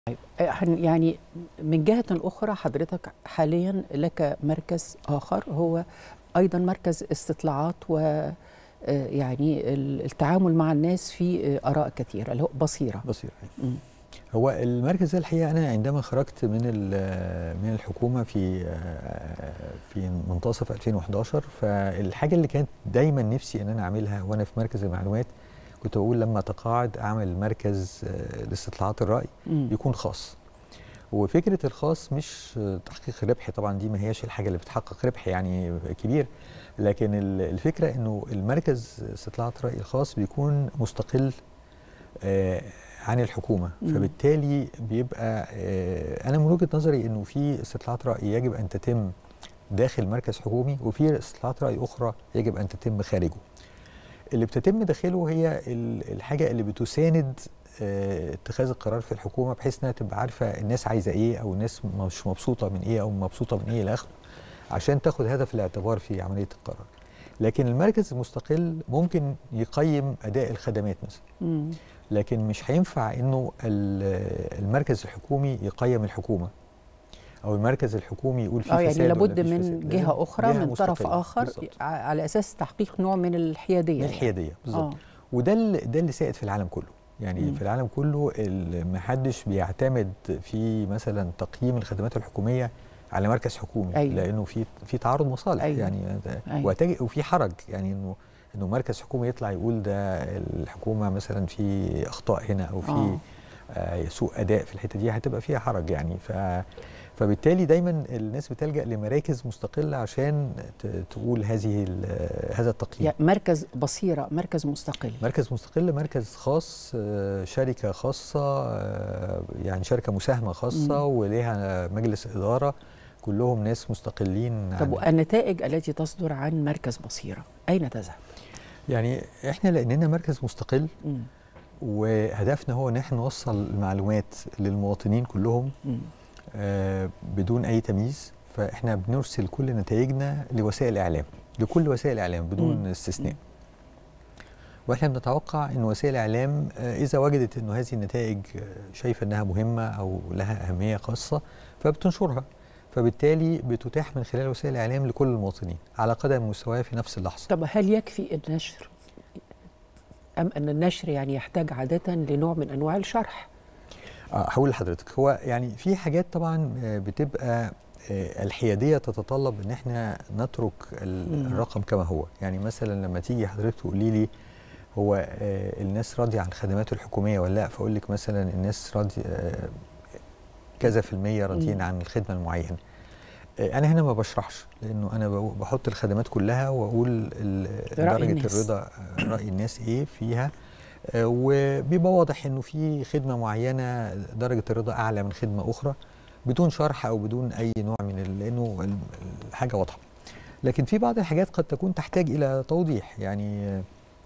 طيب يعني من جهة أخرى حضرتك حاليا لك مركز آخر هو أيضا مركز استطلاعات و يعني التعامل مع الناس في آراء كثيرة اللي هو بصيرة بصيرة هو المركز ده الحقيقة أنا عندما خرجت من من الحكومة في في منتصف 2011 فالحاجة اللي كانت دايما نفسي إن أنا أعملها وأنا في مركز المعلومات كنت بقول لما اتقاعد اعمل مركز لاستطلاعات الراي مم. يكون خاص وفكره الخاص مش تحقيق ربح طبعا دي ما هياش الحاجه اللي بتحقق ربح يعني كبير لكن الفكره انه المركز استطلاعات الراي الخاص بيكون مستقل آه عن الحكومه مم. فبالتالي بيبقى آه انا من وجهه نظري انه في استطلاعات راي يجب ان تتم داخل مركز حكومي وفي استطلاعات راي اخرى يجب ان تتم خارجه اللي بتتم داخله هي الحاجه اللي بتساند اه اتخاذ القرار في الحكومه بحيث انها تبقى عارفه الناس عايزه ايه او الناس مش مبسوطه من ايه او مبسوطه من ايه الى اخره عشان تاخد هذا في الاعتبار في عمليه القرار. لكن المركز المستقل ممكن يقيم اداء الخدمات مثلا. مم. لكن مش هينفع انه المركز الحكومي يقيم الحكومه. او المركز الحكومي يقول فيه اه يعني فساد لابد ولا من فساد. جهه اخرى جهة من طرف مستقلة. اخر بالزبط. على اساس تحقيق نوع من الحياديه من الحياديه بالظبط آه. وده اللي ده اللي سائد في العالم كله يعني مم. في العالم كله ما حدش بيعتمد في مثلا تقييم الخدمات الحكوميه على مركز حكومي أيوة. لانه في في تعارض مصالح أيوة. يعني أيوة. وتجي وفي حرج يعني انه انه مركز حكومي يطلع يقول ده الحكومه مثلا في اخطاء هنا او في آه. آه سوء اداء في الحته دي هتبقى فيها حرج يعني ف فبالتالي دايما الناس بتلجا لمراكز مستقله عشان ت- تقول هذه ال- هذا التقييم يعني مركز بصيره مركز مستقل مركز مستقل مركز خاص آه، شركة خاصة آه، يعني شركة مساهمة خاصة مم. وليها مجلس إدارة كلهم ناس مستقلين طب عن والنتائج التي تصدر عن مركز بصيره اين تذهب؟ يعني احنا لأننا مركز مستقل مم. وهدفنا هو ان احنا نوصل المعلومات للمواطنين كلهم مم. آه، بدون اي تمييز فاحنا بنرسل كل نتائجنا لوسائل الاعلام لكل وسائل الاعلام بدون مم. استثناء مم. واحنا بنتوقع ان وسائل الاعلام آه، اذا وجدت انه هذه النتائج آه، شايفه انها مهمه او لها اهميه خاصه فبتنشرها فبالتالي بتتاح من خلال وسائل الاعلام لكل المواطنين على قدم ومستواه في نفس اللحظه طب هل يكفي النشر؟ ام ان النشر يعني يحتاج عاده لنوع من انواع الشرح؟ آه، هقول لحضرتك هو يعني في حاجات طبعا آه، بتبقى آه، الحياديه تتطلب ان احنا نترك ال- مم. الرقم كما هو يعني مثلا لما تيجي حضرتك تقولي لي هو آه، الناس راضيه عن الخدمات الحكوميه ولا لا فاقول لك مثلا الناس راضيه آه، كذا في المية راضيين مم. عن الخدمه المعينه آه، انا هنا ما بشرحش لانه انا بقو- بحط الخدمات كلها واقول ال- رأي درجه الناس. الرضا آه، راي الناس ايه فيها آه، وبيبقى واضح انه في خدمه معينه درجه الرضا اعلى من خدمه اخرى بدون شرح او بدون اي نوع من ال- لانه ال- الحاجه واضحه لكن في بعض الحاجات قد تكون تحتاج الى توضيح يعني آه،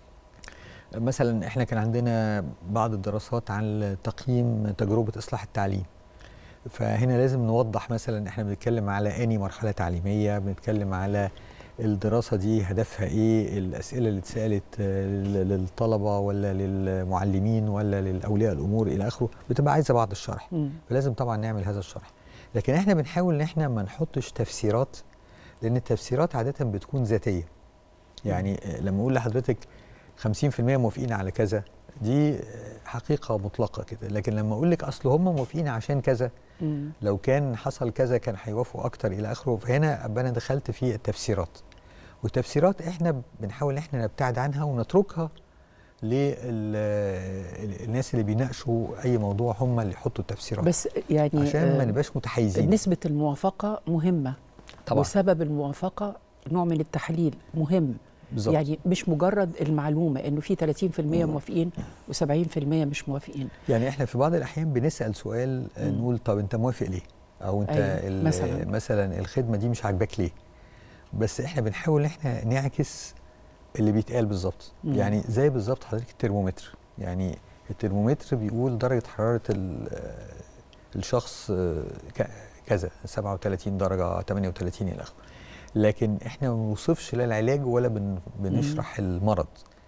مثلا احنا كان عندنا بعض الدراسات عن تقييم تجربه اصلاح التعليم فهنا لازم نوضح مثلا احنا بنتكلم على اني مرحله تعليميه بنتكلم على الدراسه دي هدفها ايه الاسئله اللي اتسالت آه، لل- للطلبه ولا للمعلمين ولا لاولياء الامور الى اخره بتبقى عايزه بعض الشرح مم. فلازم طبعا نعمل هذا الشرح لكن احنا بنحاول ان احنا ما نحطش تفسيرات لان التفسيرات عاده بتكون ذاتيه يعني آه، لما اقول لحضرتك 50% موافقين على كذا دي آه، حقيقه مطلقه كده لكن لما اقول لك اصل هم موافقين عشان كذا مم. لو كان حصل كذا كان هيوافقوا اكتر الى اخره فهنا ابقى انا دخلت في التفسيرات والتفسيرات احنا بنحاول ان احنا نبتعد عنها ونتركها للناس اللي بيناقشوا اي موضوع هم اللي يحطوا التفسيرات بس يعني عشان ما آه، نبقاش متحيزين نسبه الموافقه مهمه طبعا وسبب الموافقه نوع من التحليل مهم بالظبط يعني مش مجرد المعلومه انه في 30% موافقين و70% مش موافقين يعني احنا في بعض الاحيان بنسال سؤال آه، مم. نقول طب انت موافق ليه او انت أيوة، ال- مثلاً. مثلا الخدمه دي مش عاجباك ليه بس احنا بنحاول ان احنا نعكس اللي بيتقال بالظبط مم. يعني زي بالظبط حضرتك الترمومتر يعني الترمومتر بيقول درجه حراره ال- آه، الشخص آه، ك- كذا 37 درجه 38 الى اخره لكن احنا ما بنوصفش لا العلاج ولا بن بنشرح المرض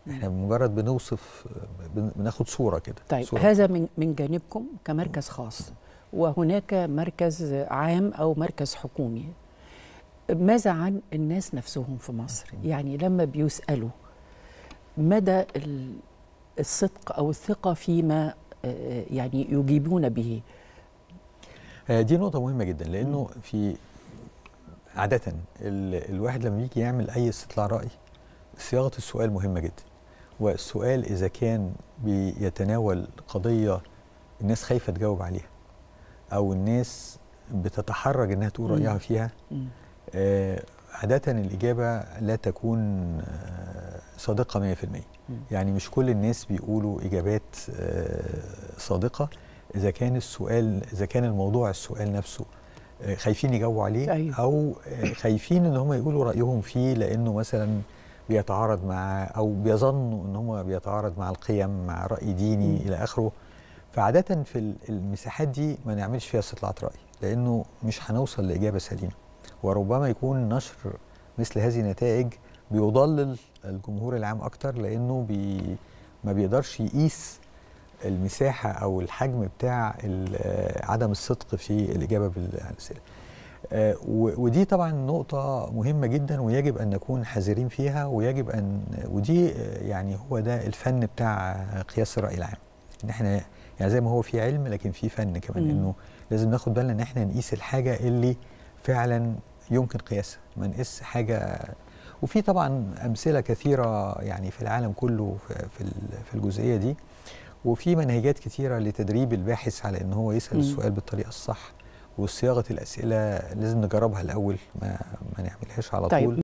احنا بمجرد بنوصف بن- بناخد صوره كده طيب صورة. هذا من من جانبكم كمركز خاص وهناك مركز عام او مركز حكومي ماذا عن الناس نفسهم في مصر يعني لما بيسالوا مدى ال- الصدق او الثقه فيما آه، يعني يجيبون به آه، دي نقطة مهمة جدا لأنه في عادة ال- الواحد لما يجي يعمل أي استطلاع رأي صياغة السؤال مهمة جدا والسؤال إذا كان بيتناول قضية الناس خايفة تجاوب عليها أو الناس بتتحرج إنها تقول مم. رأيها فيها مم. آه، عادة الإجابة لا تكون آه، صادقة 100% مم. يعني مش كل الناس بيقولوا إجابات آه، صادقة إذا كان السؤال إذا كان الموضوع السؤال نفسه آه، خايفين يجاوبوا عليه أيوة. أو آه، خايفين إن هم يقولوا رأيهم فيه لأنه مثلا بيتعارض مع أو بيظنوا إن هم بيتعارض مع القيم مع رأي ديني مم. إلى آخره فعادة في ال- المساحات دي ما نعملش فيها استطلاعات رأي لأنه مش هنوصل لإجابة سليمة وربما يكون نشر مثل هذه النتائج بيضلل الجمهور العام أكتر لأنه بي ما بيقدرش يقيس المساحة أو الحجم بتاع ال- آه، عدم الصدق في الإجابة بالأسئلة آه، و- ودي طبعا نقطة مهمة جدا ويجب أن نكون حذرين فيها ويجب أن ودي آه، يعني هو ده الفن بتاع قياس الرأي العام إن احنا يعني زي ما هو في علم لكن في فن كمان مم. إنه لازم ناخد بالنا إن احنا نقيس الحاجة اللي فعلا يمكن قياسها ما نقيس حاجة وفي طبعا أمثلة كثيرة يعني في العالم كله في في ال- في الجزئية دي وفي منهجات كثيرة لتدريب الباحث على إن هو يسأل مم. السؤال بالطريقة الصح وصياغة الأسئلة لازم نجربها الأول ما, ما نعملهاش على طيب طول